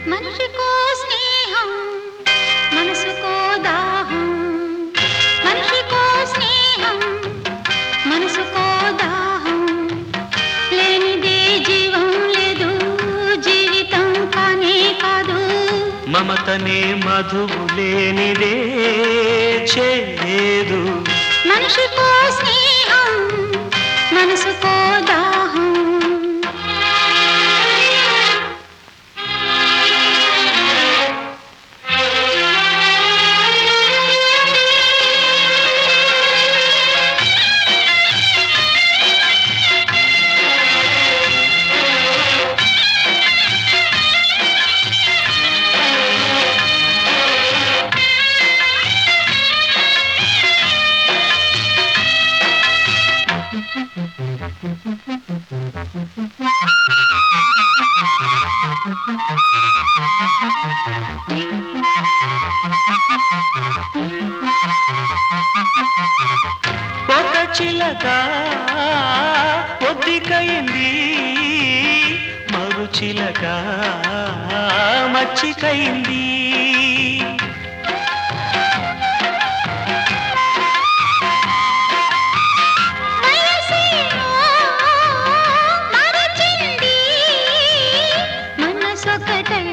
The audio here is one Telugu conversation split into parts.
మనిషికో స్నేహం మనసుకో దాహం మనిషికో స్నేహం మనసుకో దాహం లేనిదే జీవం లేదు జీవితం కానే కాదు మమతనే మధువు లేనిదే చేదు మనిషికో స్నేహం మనసుకో దాహం ఒక చిలక ఒద్దికైంది మరు చిలక మచ్చికైంది వయసేమో మరచింది మనసొకటై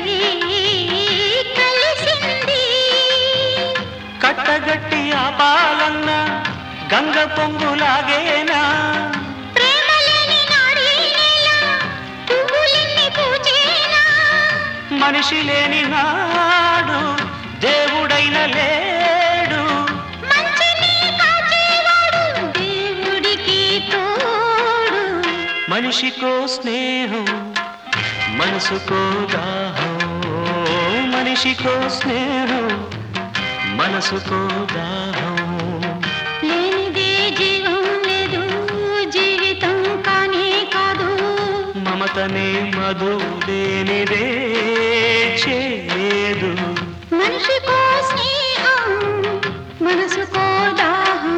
కలిసింది కట్టగట్టి ఆపాలన్న గంగ పొంగులాగేనా ప్రేమలేని నాడీ నేల పువ్వులెన్ని పూచేనా మనిషి లేని నాడు దేవుడైన లేడు మంచిని కాచేవాడు దేవుడికి తోడు మనిషికో స్నేహం మనసుకో దాహం మనిషికో స్నేహం మనసుకో దాహం లేనిదే జీవం లేదు జీవితం కానే కాదు మమతనే మధు లేనిదే చేదు మనిషికో స్నేహం మనసుకో దాహం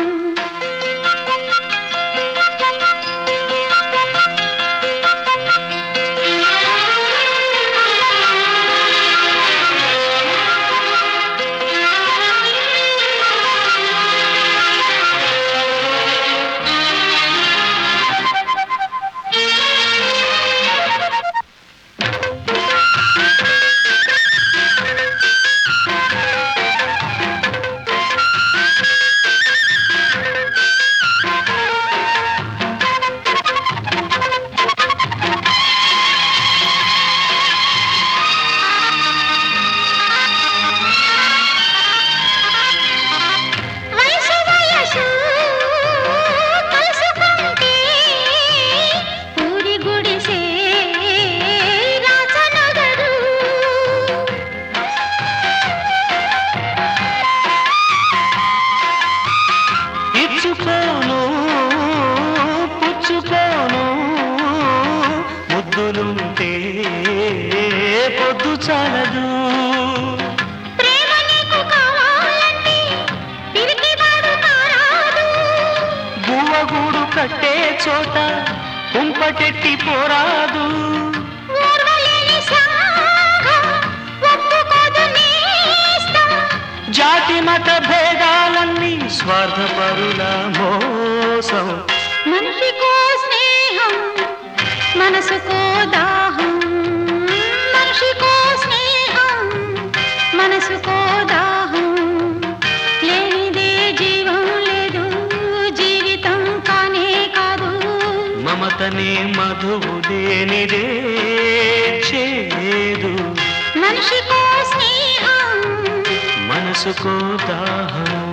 వయసు వయసు కలుసుకుంటే ఊరి గుడిసే రాచనగరు ఇచ్చుకోను పుచ్చుకోను ముద్దులుంటే పొద్దు చాలదు ప్రేమ నీకు కావాలంటే పిరికివాడు కారాదు గువ్వగూడు కట్టే చోట కుంపటెట్టి పోరాదు ఓర్వలేని సాగం ఒప్పుకోదు నేస్తం జాతి మత భేదాలన్నీ స్వార్థపరుల మోసం మనిషికో స్నేహం మనసుకో దాహం మనిషికో స్నేహం మనసుకో దాహం లేనిదే జీవం లేదు జీవితం కానే కాదు మమతనే మధువు లేనిదే చేదు మనిషికో స్నేహం మనసుకో దాహం